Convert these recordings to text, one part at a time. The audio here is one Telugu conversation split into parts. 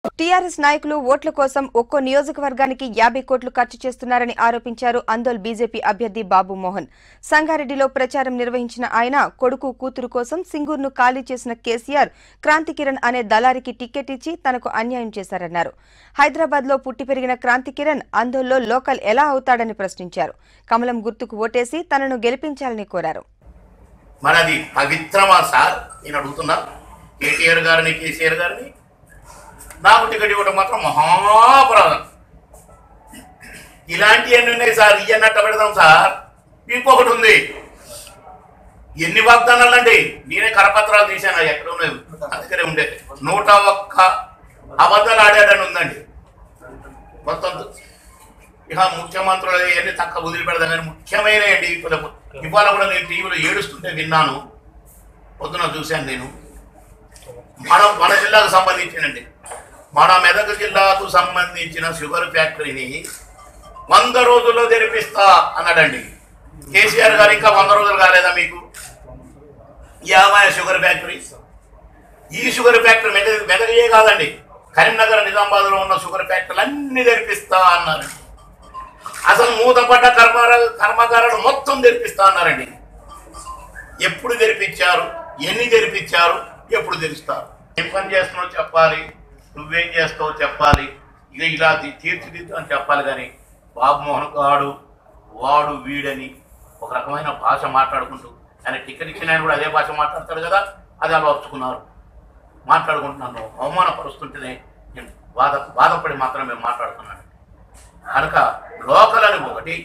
టీఆర్ఎస్ నాయకులు ఓట్ల కోసం ఒక్కో నియోజకవర్గానికి యాభై కోట్లు ఖర్చు చేస్తున్నారని ఆరోపించారు అందోల్ బీజేపీ అభ్యర్థి బాబు మోహన్ సంగారెడ్డిలో ప్రచారం నిర్వహించిన ఆయన కొడుకు కూతురు కోసం సింగూర్ను ఖాళీ చేసిన కేసీఆర్ క్రాంతి కిరణ్ అనే దళారికి టికెట్ ఇచ్చి తనకు అన్యాయం చేశారన్నారు హైదరాబాద్ లో పుట్టి పెరిగిన క్రాంతి కిరణ్ అందోల్లో లోకల్ ఎలా అవుతాడని ప్రశ్నించారు కమలం గుర్తుకు ఓటేసి తనను గెలిపించాలని కోరారు మనది పవిత్రమా సార్ నేను అడుగుతున్నా కేటీఆర్ గారిని కేసీఆర్ గారిని నాకు టికెట్ ఇవ్వడం మాత్రం మహాపరాధం ఇలాంటివన్నీ ఉన్నాయి సార్ ఇవన్నట్ట పెడదాం సార్ ఇంకొకటి ఉంది ఎన్ని వాగ్దానాలు అండి నేనే కరపత్రాలు తీశాను అవి ఎక్కడ ఉన్నాయి నా దగ్గరే ఉండే నూట ఒక్క అబద్ధాలు ఆడాడని ఉందండి మొత్తం ఇక ముఖ్యమంత్రులు అవన్నీ తక్కువ వదిలి పెడదాం కానీ ముఖ్యమైనవి ఇప్పుడు ఇవాళ కూడా నేను టీవీలో ఏడుస్తుంటే విన్నాను పొద్దున చూశాను నేను మన మన జిల్లాకు సంబంధించినండి మన మెదక్ జిల్లాకు సంబంధించిన షుగర్ ఫ్యాక్టరీని వంద రోజుల్లో తెరిపిస్తా అన్నాడండి కేసీఆర్ గారు ఇంకా వంద రోజులు కాలేదా మీకు యామాయ షుగర్ ఫ్యాక్టరీ ఈ షుగర్ ఫ్యాక్టరీ మెదక్ మెదకయే కాదండి కరీంనగర్ నిజామాబాద్లో ఉన్న షుగర్ ఫ్యాక్టరీలు అన్ని తెరిపిస్తా అన్నారు అసలు మూతపడ్డ కర్మార కర్మాగారాలు మొత్తం తెరిపిస్తా అన్నారండి ఎప్పుడు తెరిపించారు ఎన్ని తెరిపించారు ఎప్పుడు తెరుస్తారు ఏం పని చేస్తున్నావు చెప్పాలి నువ్వేం చేస్తావో చెప్పాలి ఇక ఇలా తీ- తీర్చిదిద్దు అని చెప్పాలి కానీ బాబు మోహన్ గాడు వాడు వీడని ఒక రకమైన భాష మాట్లాడుకుంటూ ఆయన టికెట్ ఇచ్చిన ఆయన కూడా అదే భాష మాట్లాడతాడు కదా అది అలా వచ్చుకున్నారు మాట్లాడుకుంటున్నాను అవమానపరుస్తుంటేనే నేను బాధ బాధపడి మాత్రమే మాట్లాడుతున్నాను కనుక లోకల్ అని ఒకటి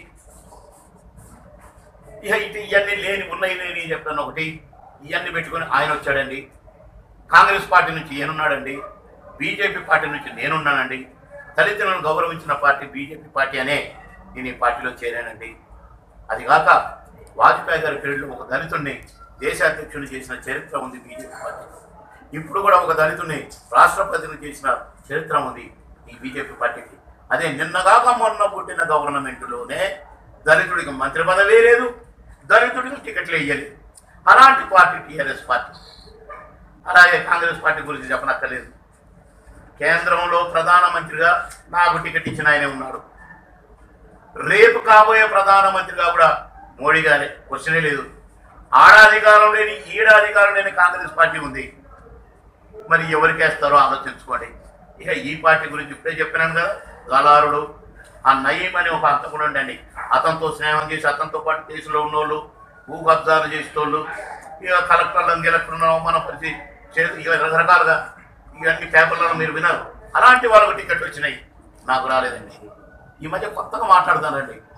ఇక ఇటు ఇవన్నీ లేని ఉన్నాయి లేని చెప్పాను ఒకటి ఇవన్నీ పెట్టుకొని ఆయన వచ్చాడండి కాంగ్రెస్ పార్టీ నుంచి ఈయనున్నాడండి బీజేపీ పార్టీ నుంచి నేనున్నానండి దళితులను గౌరవించిన పార్టీ బీజేపీ పార్టీ అనే నేను ఈ పార్టీలో చేరానండి అది కాక వాజ్పేయి గారి పీరియడ్లో ఒక దళితుడిని దేశాధ్యక్షుని చేసిన చరిత్ర ఉంది బీజేపీ పార్టీ ఇప్పుడు కూడా ఒక దళితుడిని రాష్ట్రపతిని చేసిన చరిత్ర ఉంది ఈ బీజేపీ పార్టీకి అదే నిన్నగాక మొన్న పుట్టిన గవర్నమెంట్లోనే దళితుడికి మంత్రి పదవే లేదు దళితుడికి టికెట్లు వేయలేదు అలాంటి పార్టీ టీఆర్ఎస్ పార్టీ అలాగే కాంగ్రెస్ పార్టీ గురించి చెప్పనక్కర్లేదు కేంద్రంలో ప్రధానమంత్రిగా నాకు టికెట్ ఇచ్చిన ఆయనే ఉన్నాడు రేపు కాబోయే ప్రధానమంత్రిగా కూడా మోడీ గారే క్వశ్చనే లేదు ఆడాధికారం లేని ఈడాధికారం లేని కాంగ్రెస్ పార్టీ ఉంది మరి ఎవరికి వేస్తారో ఆలోచించుకోండి ఇక ఈ పార్టీ గురించి ఇప్పుడే చెప్పినాను కదా గలారుడు ఆ నయీం అని ఒక అంతకుడు ఉండండి అతనితో స్నేహం చేసి అతనితో పాటు కేసులో ఉన్నోళ్ళు భూ కబ్జాలు చేసేటోళ్ళు ఇక కలెక్టర్లను గెలక్టర్లను అవమానపరిచి చే- ఇక రకరకాలుగా ఇవన్నీ పేపర్లను మీరు విన్నారు అలాంటి వాళ్ళకు టికెట్ వచ్చినాయి నాకు రాలేదండి ఈ మధ్య కొత్తగా మాట్లాడతానండి